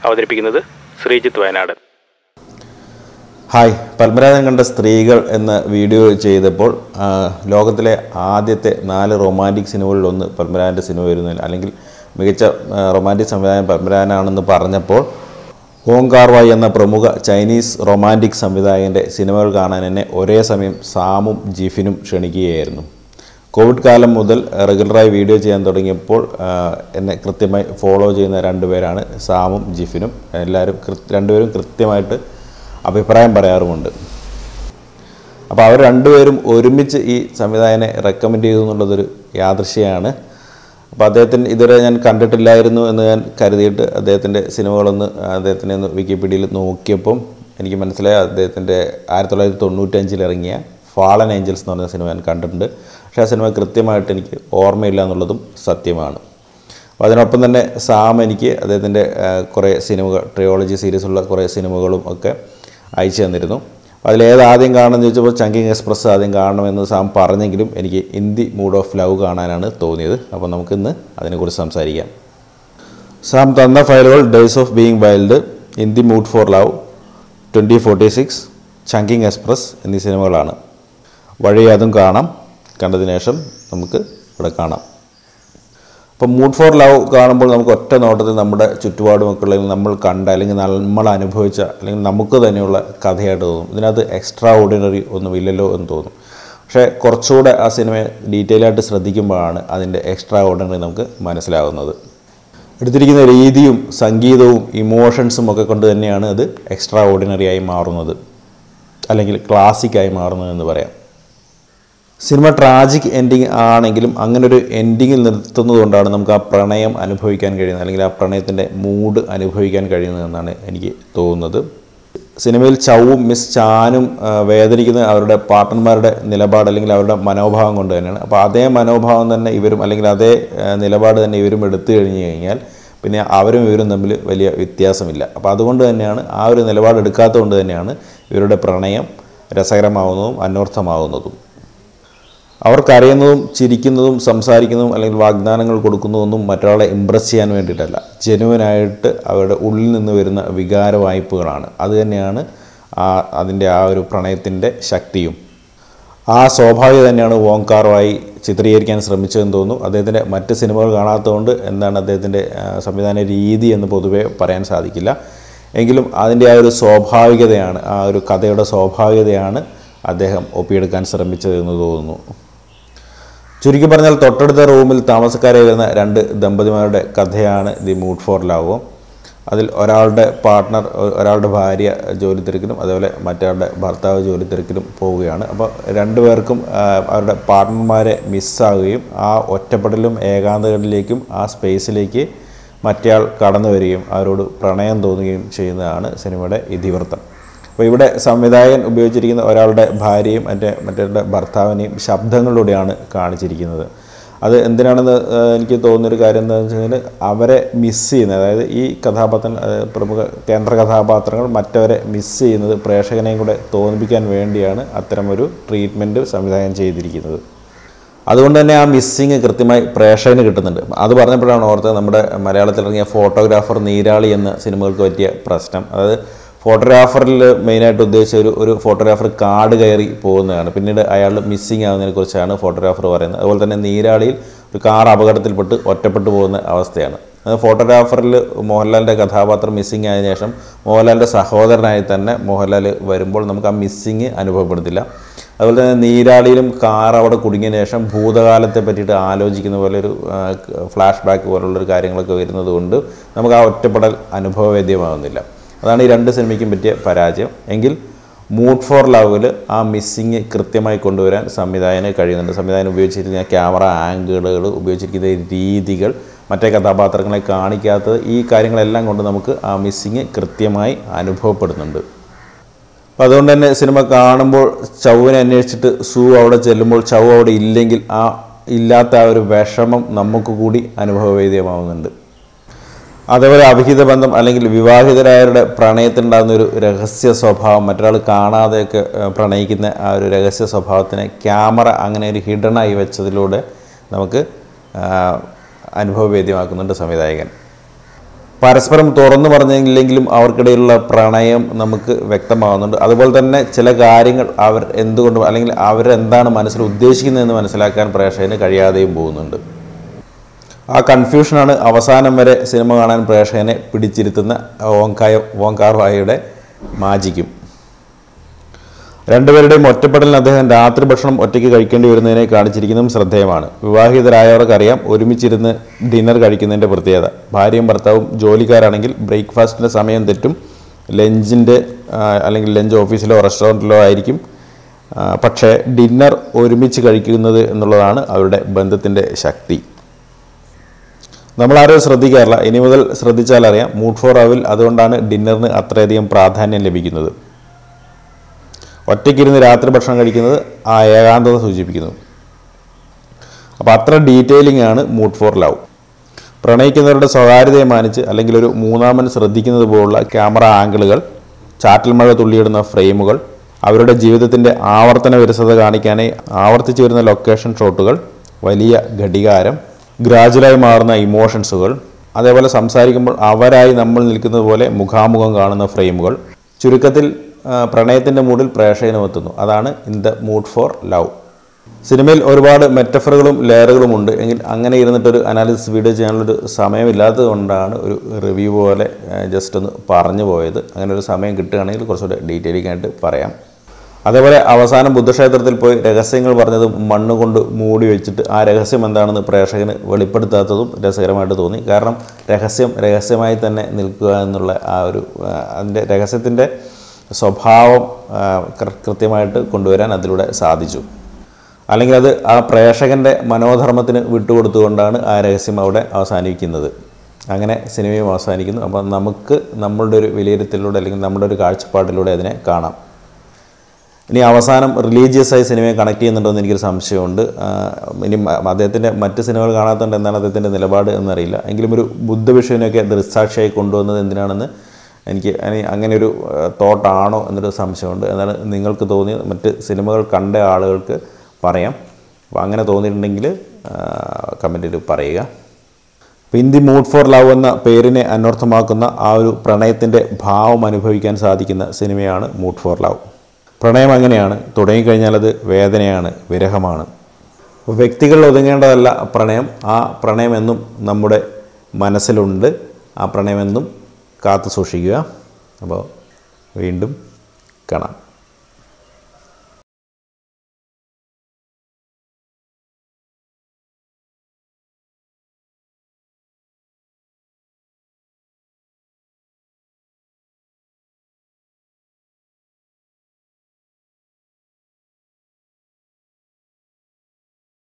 അവതരിപ്പിക്കുന്നത് ശ്രീജിത്ത് വയനാടൻ ഹായ് പത്മരാജൻ കണ്ട സ്ത്രീകൾ എന്ന വീഡിയോ ചെയ്തപ്പോൾ ആ, ലോകത്തിലെ ആദ്യത്തെ നാല് റൊമാൻറ്റിക് സിനിമകളിലൊന്ന് പത്മരാജൻ്റെ സിനിമ വരുന്നില്ല അല്ലെങ്കിൽ മികച്ച ആ, റൊമാൻറ്റിക് സംവിധായകൻ പത്മരാജനാണെന്ന് പറഞ്ഞപ്പോൾ ഓങ്കാർ വായ് എന്ന പ്രമുഖ ചൈനീസ് റൊമാൻറ്റിക് സംവിധായകൻ്റെ സിനിമകൾ കാണാൻ എന്നെ ഒരേ സമയം സാമും ജിഫിനും ക്ഷണിക്കുകയായിരുന്നു കോവിഡ് കാലം മുതൽ റെഗുലറായി വീഡിയോ ചെയ്യാൻ തുടങ്ങിയപ്പോൾ ആ, എന്നെ കൃത്യമായി ഫോളോ ചെയ്യുന്ന രണ്ടുപേരാണ് സാമും ജിഫിനും എല്ലാവരും കൃ- രണ്ടുപേരും കൃത്യമായിട്ട് അഭിപ്രായം പറയാറുമുണ്ട് അപ്പോൾ അവർ രണ്ടുപേരും ഒരുമിച്ച് ഈ സംവിധായകനെ റെക്കമെൻഡ് ചെയ്തു എന്നുള്ളതൊരു യാദൃശ്യമാണ് അപ്പോൾ അദ്ദേഹത്തിന് ഇതുവരെ ഞാൻ കണ്ടിട്ടില്ലായിരുന്നു എന്ന് ഞാൻ കരുതിയിട്ട് അദ്ദേഹത്തിൻ്റെ സിനിമകളൊന്ന് അദ്ദേഹത്തിനെ ഒന്ന് വിക്കിപീഡിയയിൽ നോക്കിയപ്പം എനിക്ക് മനസ്സിലായി അദ്ദേഹത്തിൻ്റെ ആയിരത്തി തൊള്ളായിരത്തി തൊണ്ണൂറ്റഞ്ചിൽ ഇറങ്ങിയ ഫാളൻ ഏഞ്ചൽസ് എന്ന് പറഞ്ഞ സിനിമ ഞാൻ കണ്ടിട്ടുണ്ട് പക്ഷേ ആ സിനിമ കൃത്യമായിട്ട് എനിക്ക് ഓർമ്മയില്ല എന്നുള്ളതും സത്യമാണ് അപ്പോൾ അതിനൊപ്പം തന്നെ സാം എനിക്ക് അദ്ദേഹത്തിൻ്റെ ആ, കുറേ സിനിമകൾ ട്രിയോളജി സീരീസുള്ള കുറേ സിനിമകളും ഒക്കെ അയച്ചു തന്നിരുന്നു അപ്പോൾ അതിലേത് ആദ്യം കാണണമെന്ന് ചോദിച്ചപ്പോൾ ചങ്കിങ് എക്സ്പ്രസ് ആദ്യം കാണണമെന്ന് സാം പറഞ്ഞെങ്കിലും എനിക്ക് ഇന്ത്യ മൂഡ് ഓഫ് ലവ് കാണാനാണ് തോന്നിയത് അപ്പോൾ നമുക്കിന്ന് അതിനെക്കുറിച്ച് സംസാരിക്കാം സാം തന്ന ഫയലുകൾ days of being wild in the mood for love twenty forty six Chungking express എന്നീ സിനിമകളാണ് വഴി അതും കാണാം കണ്ടതിന് ശേഷം നമുക്ക് ഇവിടെ കാണാം അപ്പോൾ മൂഡ് ഫോർ ലവ് കാണുമ്പോൾ നമുക്ക് ഒറ്റ നോട്ടത്തിൽ നമ്മുടെ ചുറ്റുപാടുമൊക്കെ അല്ലെങ്കിൽ നമ്മൾ കണ്ട അല്ലെങ്കിൽ നമ്മൾ അനുഭവിച്ച അല്ലെങ്കിൽ നമുക്ക് തന്നെയുള്ള കഥയായിട്ട് തോന്നും ഇതിനകത്ത് എക്സ്ട്രാ ഓർഡിനറി ഒന്നുമില്ലല്ലോ എന്ന് തോന്നും പക്ഷേ കുറച്ചുകൂടെ ആ സിനിമയെ ഡീറ്റെയിൽ ആയിട്ട് ശ്രദ്ധിക്കുമ്പോഴാണ് അതിൻ്റെ എക്സ്ട്രാ ഓർഡിനറി നമുക്ക് മനസ്സിലാകുന്നത് എടുത്തിരിക്കുന്ന രീതിയും സംഗീതവും ഇമോഷൻസും ഒക്കെ കൊണ്ട് തന്നെയാണ് അത് എക്സ്ട്രാ ഓർഡിനറി ആയി മാറുന്നത് അല്ലെങ്കിൽ ക്ലാസിക്കായി മാറുന്നത് എന്ന് പറയാം സിനിമ ട്രാജിക് എൻഡിങ് ആണെങ്കിലും അങ്ങനെ ഒരു എൻഡിങ്ങിൽ നിർത്തുന്നത് കൊണ്ടാണ് നമുക്ക് ആ പ്രണയം അനുഭവിക്കാൻ കഴിയുന്നത് അല്ലെങ്കിൽ ആ പ്രണയത്തിൻ്റെ മൂഡ് അനുഭവിക്കാൻ കഴിയുന്നതെന്നാണ് എനിക്ക് തോന്നുന്നത് സിനിമയിൽ ചൗവും മിസ് ചാനും ആ, വേദനിക്കുന്ന അവരുടെ പാർട്ട്ണർമാരുടെ നിലപാട് അല്ലെങ്കിൽ അവരുടെ മനോഭാവം കൊണ്ട് തന്നെയാണ് അപ്പോൾ അതേ മനോഭാവം തന്നെ ഇവരും അല്ലെങ്കിൽ അതേ ആ, നിലപാട് തന്നെ ഇവരും എടുത്തു കഴിഞ്ഞു കഴിഞ്ഞാൽ പിന്നെ അവരും ഇവരും തമ്മിൽ വലിയ വ്യത്യാസമില്ല അപ്പോൾ അതുകൊണ്ട് തന്നെയാണ് ആ ഒരു നിലപാട് എടുക്കാത്തത് കൊണ്ട് തന്നെയാണ് ഇവരുടെ പ്രണയം രസകരമാവുന്നതും അന്വർത്ഥമാവുന്നതും അവർക്കറിയുന്നതും ചിരിക്കുന്നതും സംസാരിക്കുന്നതും അല്ലെങ്കിൽ വാഗ്ദാനങ്ങൾ കൊടുക്കുന്നതൊന്നും മറ്റൊരാളെ ഇമ്പ്രസ് ചെയ്യാൻ വേണ്ടിയിട്ടല്ല ജെനുവനായിട്ട് അവരുടെ ഉള്ളിൽ നിന്ന് വരുന്ന വികാര വായ്പകളാണ് അത് തന്നെയാണ് ആ അതിൻ്റെ ആ ഒരു പ്രണയത്തിൻ്റെ ശക്തിയും ആ സ്വാഭാവികത തന്നെയാണ് വോങ്കാറുമായി ചിത്രീകരിക്കാൻ ശ്രമിച്ചതെന്ന് തോന്നുന്നു അദ്ദേഹത്തിൻ്റെ മറ്റ് സിനിമകൾ കാണാത്തതുകൊണ്ട് എന്താണ് അദ്ദേഹത്തിൻ്റെ ആ, സംവിധാന രീതി എന്ന് പൊതുവേ പറയാൻ സാധിക്കില്ല എങ്കിലും അതിൻ്റെ ആ ഒരു സ്വാഭാവികതയാണ് ആ ഒരു കഥയുടെ സ്വാഭാവികതയാണ് അദ്ദേഹം ഒപ്പിയെടുക്കാൻ ശ്രമിച്ചത് എന്ന് തോന്നുന്നു ചുരുക്കി പറഞ്ഞാൽ തൊട്ടടുത്ത റൂമിൽ താമസക്കാരെ വരുന്ന രണ്ട് ദമ്പതിമാരുടെ കഥയാണ് ദി മൂഡ് ഫോർ ലവ് അതിൽ ഒരാളുടെ പാർട്ട്ണർ ഒരാളുടെ ഭാര്യ ജോലി തിരക്കിലും അതേപോലെ മറ്റൊരാളുടെ ഭർത്താവ് ജോലി തിരക്കിലും പോവുകയാണ് അപ്പോൾ രണ്ടുപേർക്കും ആ, അവരുടെ പാർട്ട്ണർമാരെ മിസ്സാവുകയും ആ ഒറ്റപ്പെടലും ഏകാന്തകളിലേക്കും ആ സ്പേസിലേക്ക് മറ്റേയാൾ കടന്നു വരികയും അവരോട് പ്രണയം തോന്നുകയും ചെയ്യുന്നതാണ് സിനിമയുടെ ഇതിവൃത്തം അപ്പോൾ ഇവിടെ സംവിധായകൻ ഉപയോഗിച്ചിരിക്കുന്ന ഒരാളുടെ ഭാര്യയും മറ്റേ മറ്റേ ഭർത്താവിനെയും ശബ്ദങ്ങളിലൂടെയാണ് കാണിച്ചിരിക്കുന്നത് അത് എന്തിനാണെന്ന് ആ, എനിക്ക് തോന്നുന്നൊരു കാര്യം എന്താണെന്ന് വെച്ച് കഴിഞ്ഞാൽ അവരെ മിസ് ചെയ്യുന്നത് അതായത് ഈ കഥാപാത്രം ആ, പ്രമുഖ കേന്ദ്ര കഥാപാത്രങ്ങൾ മറ്റവരെ മിസ് ചെയ്യുന്നത് പ്രേക്ഷകനെയും കൂടെ തോന്നിപ്പിക്കാൻ വേണ്ടിയാണ് അത്തരമൊരു ട്രീറ്റ്മെൻറ്റ് സംവിധാനം ചെയ്തിരിക്കുന്നത് അതുകൊണ്ട് തന്നെ ആ മിസ്സിങ് കൃത്യമായി പ്രേക്ഷകന് കിട്ടുന്നുണ്ട് അത് പറഞ്ഞപ്പോഴാണ് ഓർത്തത് നമ്മുടെ മലയാളത്തിൽ ഇറങ്ങിയ ഫോട്ടോഗ്രാഫർ നീരാളി എന്ന സിനിമകൾക്ക് പറ്റിയ പ്രശ്നം അതായത് ഫോട്ടോഗ്രാഫറിൽ മെയിനായിട്ട് ഉദ്ദേശിച്ച ഒരു ഒരു ഫോട്ടോഗ്രാഫർ കാട് കയറി പോകുന്നതാണ് പിന്നീട് അയാൾ മിസ്സിങ് ആകുന്നതിനെ കുറിച്ചാണ് ഫോട്ടോഗ്രാഫർ പറയുന്നത് അതുപോലെ തന്നെ നീരാളിയിൽ ഒരു കാർ അപകടത്തിൽപ്പെട്ട് ഒറ്റപ്പെട്ടു പോകുന്ന അവസ്ഥയാണ് അത് ഫോട്ടോഗ്രാഫറിൽ മോഹൻലാലിൻ്റെ കഥാപാത്രം മിസ്സിങ് ആയതിനു ശേഷം മോഹൻലാലിൻ്റെ സഹോദരനായി തന്നെ മോഹൻലാൽ വരുമ്പോൾ നമുക്ക് ആ മിസ്സിങ് അനുഭവപ്പെടുത്തില്ല അതുപോലെ തന്നെ നീരാളിയിലും കാർ അവിടെ കുടുങ്ങിയതിന് ശേഷം ഭൂതകാലത്തെ പറ്റിയിട്ട് ആലോചിക്കുന്ന പോലെ ഒരു ഫ്ലാഷ് ബാക്ക് പോലുള്ളൊരു കാര്യങ്ങളൊക്കെ വരുന്നത് കൊണ്ട് നമുക്ക് ആ ഒറ്റപ്പെടൽ അനുഭവവേദ്യമാകുന്നില്ല അതാണ് ഈ രണ്ട് സിനിമയ്ക്കും പറ്റിയ പരാജയം എങ്കിൽ മൂഡ് ഫോർ ലവിൽ ആ മിസ്സിങ് കൃത്യമായി കൊണ്ടുവരാൻ സംവിധായകന് കഴിയുന്നുണ്ട് സംവിധായകൻ ഉപയോഗിച്ചിരിക്കുന്ന ക്യാമറ ആംഗിളുകൾ ഉപയോഗിച്ചിരിക്കുന്ന രീതികൾ മറ്റേ കഥാപാത്രങ്ങളെ കാണിക്കാത്തത് ഈ കാര്യങ്ങളെല്ലാം കൊണ്ട് നമുക്ക് ആ മിസ്സിങ് കൃത്യമായി അനുഭവപ്പെടുന്നുണ്ട് അപ്പം അതുകൊണ്ട് തന്നെ സിനിമ കാണുമ്പോൾ ചൗവിനെ അന്വേഷിച്ചിട്ട് സൂ അവിടെ ചെല്ലുമ്പോൾ ചൗ അവിടെ ഇല്ലെങ്കിൽ ആ ഇല്ലാത്ത ആ ഒരു വിഷമം നമുക്ക് കൂടി അനുഭവവേദ്യമാവുന്നുണ്ട് അതേപോലെ അവിഹിത ബന്ധം അല്ലെങ്കിൽ വിവാഹിതരായവരുടെ പ്രണയത്തിനുണ്ടാകുന്ന ഒരു രഹസ്യ സ്വഭാവം മറ്റൊരാൾ കാണാതെയൊക്കെ ഏഹ്, പ്രണയിക്കുന്ന ആ ഒരു രഹസ്യ സ്വഭാവത്തിനെ ക്യാമറ അങ്ങനെ ഒരു ഹിഡണായി വെച്ചതിലൂടെ നമുക്ക് ആഹ്, അനുഭവവേദ്യമാക്കുന്നുണ്ട് സംവിധായകൻ പരസ്പരം തുറന്നു പറഞ്ഞില്ലെങ്കിലും അവർക്കിടയിലുള്ള പ്രണയം നമുക്ക് വ്യക്തമാകുന്നുണ്ട് അതുപോലെ തന്നെ ചില കാര്യങ്ങൾ അവർ എന്തുകൊണ്ട് അല്ലെങ്കിൽ അവരെന്താണ് മനസ്സിൽ ഉദ്ദേശിക്കുന്നതെന്ന് മനസ്സിലാക്കാൻ പ്രേക്ഷകന് കഴിയാതെയും പോകുന്നുണ്ട് ആ കൺഫ്യൂഷനാണ് അവസാനം വരെ സിനിമ കാണാൻ പ്രേക്ഷകനെ പിടിച്ചിരുത്തുന്ന ഓങ്കായ ഓങ്കാർ വായയുടെ മാജിക്കും രണ്ടുപേരുടെയും ഒറ്റപ്പെടലിന് അദ്ദേഹം രാത്രി ഭക്ഷണം ഒറ്റയ്ക്ക് കഴിക്കേണ്ടി വരുന്നതിനെ കാണിച്ചിരിക്കുന്നതും ശ്രദ്ധേയമാണ് വിവാഹിതരായവർക്കറിയാം ഒരുമിച്ചിരുന്ന് ഡിന്നർ കഴിക്കുന്നതിൻ്റെ പ്രത്യേകത ഭാര്യയും ഭർത്താവും ജോലിക്കാരാണെങ്കിൽ ബ്രേക്ക്ഫാസ്റ്റിൻ്റെ സമയം തെറ്റും ലഞ്ചിൻ്റെ അല്ലെങ്കിൽ ലഞ്ച് ഓഫീസിലോ റെസ്റ്റോറൻറ്റിലോ ആയിരിക്കും ആ, പക്ഷേ ഡിന്നർ ഒരുമിച്ച് കഴിക്കുന്നത് എന്നുള്ളതാണ് അവരുടെ ബന്ധത്തിൻ്റെ ശക്തി നമ്മളാരും ശ്രദ്ധിക്കാറില്ല ഇനി മുതൽ ശ്രദ്ധിച്ചാൽ അറിയാം മൂഡ് ഫോർ അവിൽ അതുകൊണ്ടാണ് ഡിന്നറിന് അത്രയധികം പ്രാധാന്യം ലഭിക്കുന്നത് ഒറ്റയ്ക്കിരുന്ന് രാത്രി ഭക്ഷണം കഴിക്കുന്നത് ആ ഏകാന്തത സൂചിപ്പിക്കുന്നു അപ്പോൾ അത്ര ഡീറ്റെയിലിംഗ് ആണ് മൂഡ് ഫോർ ലവ് പ്രണയിക്കുന്നവരുടെ സ്വകാര്യതയെ മാനിച്ച് അല്ലെങ്കിൽ ഒരു മൂന്നാമൻ ശ്രദ്ധിക്കുന്നത് പോലുള്ള ക്യാമറ ആംഗിളുകൾ ചാറ്റൽ മഴ തുള്ളിയിടുന്ന ഫ്രെയിമുകൾ അവരുടെ ജീവിതത്തിൻ്റെ ആവർത്തന വിരസത കാണിക്കാനായി ആവർത്തിച്ചു വരുന്ന ലൊക്കേഷൻ ഷോട്ടുകൾ വലിയ ഘടികാരം ഗ്രാജുവലായി മാറുന്ന ഇമോഷൻസുകൾ അതേപോലെ സംസാരിക്കുമ്പോൾ അവരായി നമ്മൾ നിൽക്കുന്നത് പോലെ മുഖാമുഖം കാണുന്ന ഫ്രെയിമുകൾ ചുരുക്കത്തിൽ പ്രണയത്തിൻ്റെ മൂഡിൽ പ്രേക്ഷകനും എത്തുന്നു അതാണ് in the mood for love സിനിമയിൽ ഒരുപാട് മെറ്റഫറുകളും ലെയറുകളും ഉണ്ട് എങ്കിൽ അങ്ങനെ ഇരുന്നിട്ടൊരു അനാലിസിസ് വീഡിയോ ചെയ്യാനുള്ളൊരു സമയമില്ലാത്തത് കൊണ്ടാണ് ഒരു റിവ്യൂ പോലെ ജസ്റ്റ് ഒന്ന് പറഞ്ഞു പോയത് അങ്ങനെ ഒരു സമയം കിട്ടുകയാണെങ്കിൽ കുറച്ചുകൂടെ ഡീറ്റെയിലിംഗ് ആയിട്ട് പറയാം അതേപോലെ അവസാനം ബുദ്ധക്ഷേത്രത്തിൽ പോയി രഹസ്യങ്ങൾ പറഞ്ഞതും മണ്ണ് കൊണ്ട് മൂടി വെച്ചിട്ട് ആ രഹസ്യം എന്താണെന്ന് പ്രേക്ഷകന് വെളിപ്പെടുത്താത്തതും രസകരമായിട്ട് തോന്നി കാരണം രഹസ്യം രഹസ്യമായി തന്നെ നിൽക്കുക എന്നുള്ള ആ ഒരു ആ, അതിൻ്റെ രഹസ്യത്തിൻ്റെ സ്വഭാവം ആ, കൃ- കൃത്യമായിട്ട് കൊണ്ടുവരാൻ അതിലൂടെ സാധിച്ചു അല്ലെങ്കിൽ അത് ആ പ്രേക്ഷകൻ്റെ മനോധർമ്മത്തിന് വിട്ടുകൊടുത്തുകൊണ്ടാണ് ആ രഹസ്യം അവിടെ അവസാനിക്കുന്നത് അങ്ങനെ സിനിമയും അവസാനിക്കുന്നു അപ്പോൾ നമുക്ക് നമ്മളുടെ ഒരു വിലയിരുത്തലിലൂടെ അല്ലെങ്കിൽ നമ്മുടെ ഒരു കാഴ്ചപ്പാടിലൂടെ അതിനെ കാണാം ഇനി അവസാനം റിലീജിയസ് ആയി സിനിമയെ കണക്ട് ചെയ്യുന്നുണ്ടോ എന്ന് എനിക്കൊരു സംശയമുണ്ട് ആ, ഇനി മ- അദ്ദേഹത്തിൻ്റെ മറ്റ് സിനിമകൾ കാണാത്തതുകൊണ്ട് എന്താണ് അദ്ദേഹത്തിൻ്റെ നിലപാട് എന്നറിയില്ല എങ്കിലും ഒരു ബുദ്ധവിഷുവിനെയൊക്കെ ദൃസാക്ഷിയായി കൊണ്ടുവന്നത് എന്തിനാണെന്ന് എനിക്ക് അനി- അങ്ങനെ ഒരു തോട്ടാണോ എന്നൊരു സംശയമുണ്ട് എന്നാണ് നിങ്ങൾക്ക് തോന്നിയത് മറ്റ് സിനിമകൾ കണ്ട ആളുകൾക്ക് പറയാം അപ്പോൾ അങ്ങനെ തോന്നിയിട്ടുണ്ടെങ്കിൽ കമൻറ്റിൽ പറയുക അപ്പോൾ in the mood for love എന്ന പേരിനെ അന്വർത്ഥമാക്കുന്ന ആ ഒരു പ്രണയത്തിൻ്റെ ഭാവം അനുഭവിക്കാൻ സാധിക്കുന്ന സിനിമയാണ് മൂഡ് ഫോർ ലവ് പ്രണയം അങ്ങനെയാണ് തുടങ്ങിക്കഴിഞ്ഞാൽ അത് വേദനയാണ് വിരഹമാണ് അപ്പോൾ വ്യക്തികൾ ഒതുങ്ങേണ്ടതല്ല പ്രണയം ആ പ്രണയമെന്നും നമ്മുടെ മനസ്സിലുണ്ട് ആ പ്രണയമെന്നും കാത്തു സൂക്ഷിക്കുക അപ്പോൾ വീണ്ടും കാണാം